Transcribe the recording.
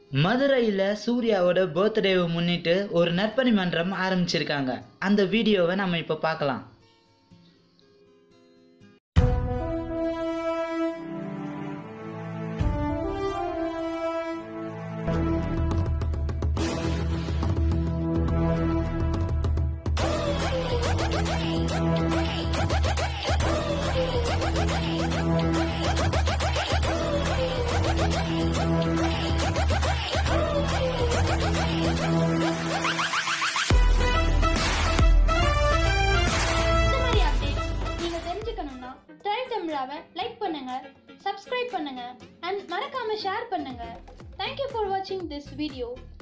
மதுரையில் சூர்யாவோட பர்த்டேவை முன்னிட்டு ஒரு நற்பணி மன்றம் ஆரம்பிச்சிருக்காங்க அந்த வீடியோவை நம்ம இப்போ பார்க்கலாம் இந்த மாதிரி அப்டேட்ஸ் நீங்க தெரிஞ்சுக்கணும்னா ட்ரை தமிழாவை லைக் பண்ணுங்க சப்ஸ்கிரைப் பண்ணுங்க அண்ட் மறக்காம ஷேர் பண்ணுங்க தேங்க்யூ ஃபார் வாட்சிங் திஸ் வீடியோ